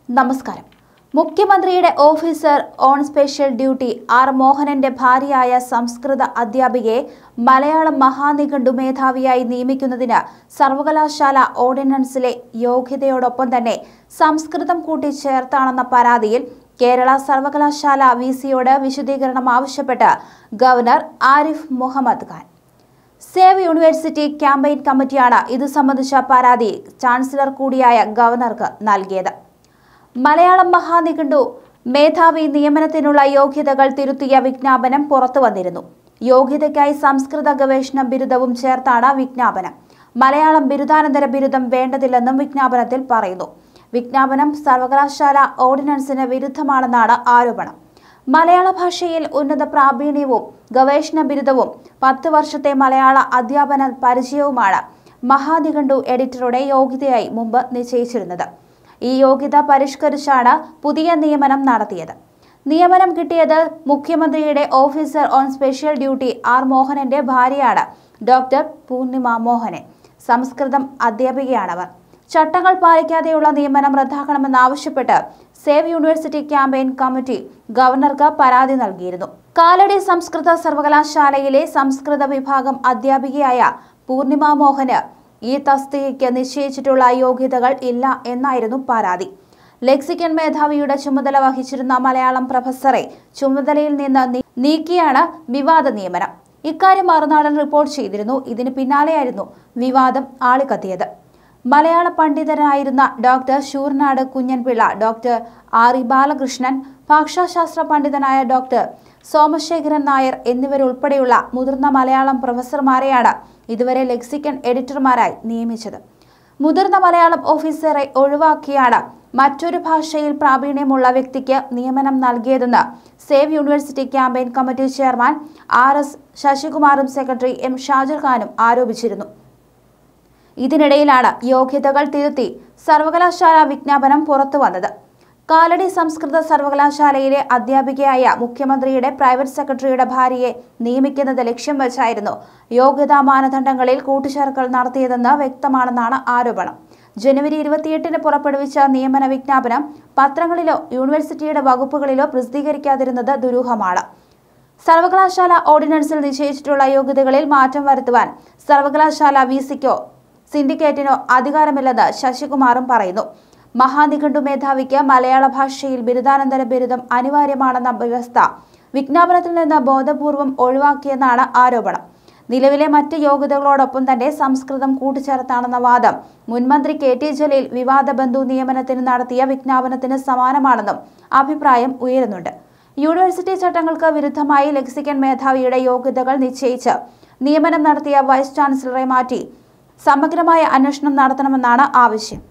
നമസ്കാരം മുഖ്യമന്ത്രിയുടെ officer on special duty R മോഹനന്റെ ഭാര്യയായ സംസ്കൃത അധ്യാപികയെ മലയാളം മഹാനിഘണ്ടു മേധാവിയായി നിയമിക്കുന്നതിന് സർവകലാശാല ഓർഡിനൻസിലെ യോഗ്യതയോടൊപ്പം തന്നെ സംസ്കൃതം കൂട്ടിച്ചേർത്താണെന്ന പരാതിയിൽ കേരള സർവകലാശാല വി സിയോട് വിശദീകരണം ആവശ്യപ്പെട്ട് governor Arif Muhammad Khan save university campaign കമ്മിറ്റിയാണ് ഇത് സംബന്ധിച്ച പരാതി ചാൻസലർ കൂടിയായ ഗവർണർക്ക് നൽകിയത് മലയാളം മഹാനിഘണ്ടു മേധാവി നിയമനത്തിനുള്ള യോഗ്യതകൾ തിരുത്തിയ വിജ്ഞാപനം പുറത്തു വന്നിരുന്നു യോഗ്യതയ്ക്കായി സംസ്കൃത ഗവേഷണ ബിരുദവും ചേർത്താണ് വിജ്ഞാപനം മലയാളം ബിരുദാനന്തര ബിരുദം വേണ്ടതില്ലെന്നും വിജ്ഞാപനത്തിൽ പറയുന്നു വിജ്ഞാപനം സർവകലാശാല ഓർഡിനൻസിന് വിരുദ്ധമാണെന്നാണ് ആരോപണം മലയാള ഭാഷയിൽ ഉന്നത പ്രാവീണ്യവും ഗവേഷണ ബിരുദവും പത്ത് വർഷത്തെ മലയാള അധ്യാപന പരിചയവുമാണ് മഹാനിഘണ്ടു എഡിറ്ററുടെ യോഗ്യതയായി മുമ്പ് നിശ്ചയിച്ചിരുന്നത് ഈ യോഗ്യത പരിഷ്കരിച്ചാണ് പുതിയ നിയമനം നടത്തിയത് നിയമനം കിട്ടിയത് മുഖ്യമന്ത്രിയുടെ officer on special duty R മോഹനന്റെ ഭാര്യയാണ് ഡോക്ടർ പൂർണിമ മോഹനൻ സംസ്കൃതം അധ്യാപികയാണവർ ചട്ടങ്ങൾ പാലിക്കാതെയുള്ള നിയമനം റദ്ദാക്കണമെന്നാവശ്യപ്പെട്ട് സേവ് യൂണിവേഴ്സിറ്റി ക്യാമ്പയിൻ കമ്മിറ്റി ഗവർണർക്ക് പരാതി നൽകിയിരുന്നു കാലടി സംസ്കൃത സർവകലാശാലയിലെ സംസ്കൃത വിഭാഗം അധ്യാപികയായ പൂർണിമ മോഹന് ഈ തസ്തികയ്ക്ക് നിശ്ചയിച്ചിട്ടുള്ള യോഗ്യതകൾ ഇല്ല എന്നായിരുന്നു പരാതി ലെക്സിക്കൻ മേധാവിയുടെ ചുമതല വഹിച്ചിരുന്ന മലയാളം പ്രൊഫസറെ ചുമതലയിൽ നിന്ന് നീ- നീക്കിയാണ് വിവാദ നിയമനം ഇക്കാര്യം മറുനാടൻ റിപ്പോർട്ട് ചെയ്തിരുന്നു ഇതിന് പിന്നാലെയായിരുന്നു വിവാദം ആളിക്കത്തിയത് മലയാള പണ്ഡിതനായിരുന്ന doctor Sooranad Kunjanpillai doctor R E Balakrishnan ഭാഷാശാസ്ത്ര പണ്ഡിതനായ ഡോക്ടർ സോമശേഖരൻ നായർ എന്നിവരുൾപ്പെടെയുള്ള മുതിർന്ന മലയാളം പ്രൊഫസർമാരെയാണ് ഇതുവരെ ലെക്സിക്കൻ എഡിറ്റർമാരായി നിയമിച്ചത് മുതിർന്ന മലയാളം ഓഫീസറെ ഒഴിവാക്കിയാണ് മറ്റൊരു ഭാഷയിൽ പ്രാവീണ്യമുള്ള വ്യക്തിക്ക് നിയമനം നൽകിയതെന്ന് save university campaign committee chairman R S ശശികുമാറും സെക്രട്ടറി എം ഷാജർ ഖാനും ആരോപിച്ചിരുന്നു ഇതിനിടയിലാണ് യോഗ്യതകൾ തിരുത്തി സർവകലാശാല വിജ്ഞാപനം പുറത്തു വന്നത് കാലടി സംസ്കൃത സർവകലാശാലയിലെ അധ്യാപികയായ മുഖ്യമന്ത്രിയുടെ പ്രൈവറ്റ് സെക്രട്ടറിയുടെ ഭാര്യയെ നിയമിക്കുന്നത് ലക്ഷ്യം വെച്ചായിരുന്നു യോഗ്യതാ മാനദണ്ഡങ്ങളിൽ കൂട്ടിച്ചേർക്കൽ നടത്തിയതെന്ന് വ്യക്തമാണെന്നാണ് ആരോപണം ജനുവരി ഇരുപത്തിയെട്ടിന് പുറപ്പെടുവിച്ച നിയമന വിജ്ഞാപനം പത്രങ്ങളിലോ യൂണിവേഴ്സിറ്റിയുടെ വകുപ്പുകളിലോ പ്രസിദ്ധീകരിക്കാതിരുന്നത് ദുരൂഹമാണ് സർവകലാശാല ഓർഡിനൻസിൽ നിശ്ചയിച്ചിട്ടുള്ള യോഗ്യതകളിൽ മാറ്റം വരുത്തുവാൻ സർവകലാശാല വി സിക്കോ സിൻഡിക്കേറ്റിനോ അധികാരമില്ലെന്ന് ശശികുമാറും പറയുന്നു മഹാനിഘണ്ടു മേധാവിക്ക് മലയാള ഭാഷയിൽ ബിരുദാനന്തര ബിരുദം അനിവാര്യമാണെന്ന വ്യവസ്ഥ വിജ്ഞാപനത്തിൽ നിന്ന് ബോധപൂർവം ഒഴിവാക്കിയെന്നാണ് ആരോപണം നിലവിലെ മറ്റ് യോഗ്യതകളോടൊപ്പം തന്നെ സംസ്കൃതം കൂട്ടിച്ചേർത്താണെന്ന വാദം മുൻമന്ത്രി കെ ടി ജലീൽ വിവാദ ബന്ധു നിയമനത്തിന് നടത്തിയ വിജ്ഞാപനത്തിന് സമാനമാണെന്നും അഭിപ്രായം ഉയരുന്നുണ്ട് യൂണിവേഴ്സിറ്റി ചട്ടങ്ങൾക്ക് വിരുദ്ധമായി ലെക്സിക്കൻ മേധാവിയുടെ യോഗ്യതകൾ നിശ്ചയിച്ച് നിയമനം നടത്തിയ വൈസ് ചാൻസലറെ മാറ്റി സമഗ്രമായ അന്വേഷണം നടത്തണമെന്നാണ് ആവശ്യം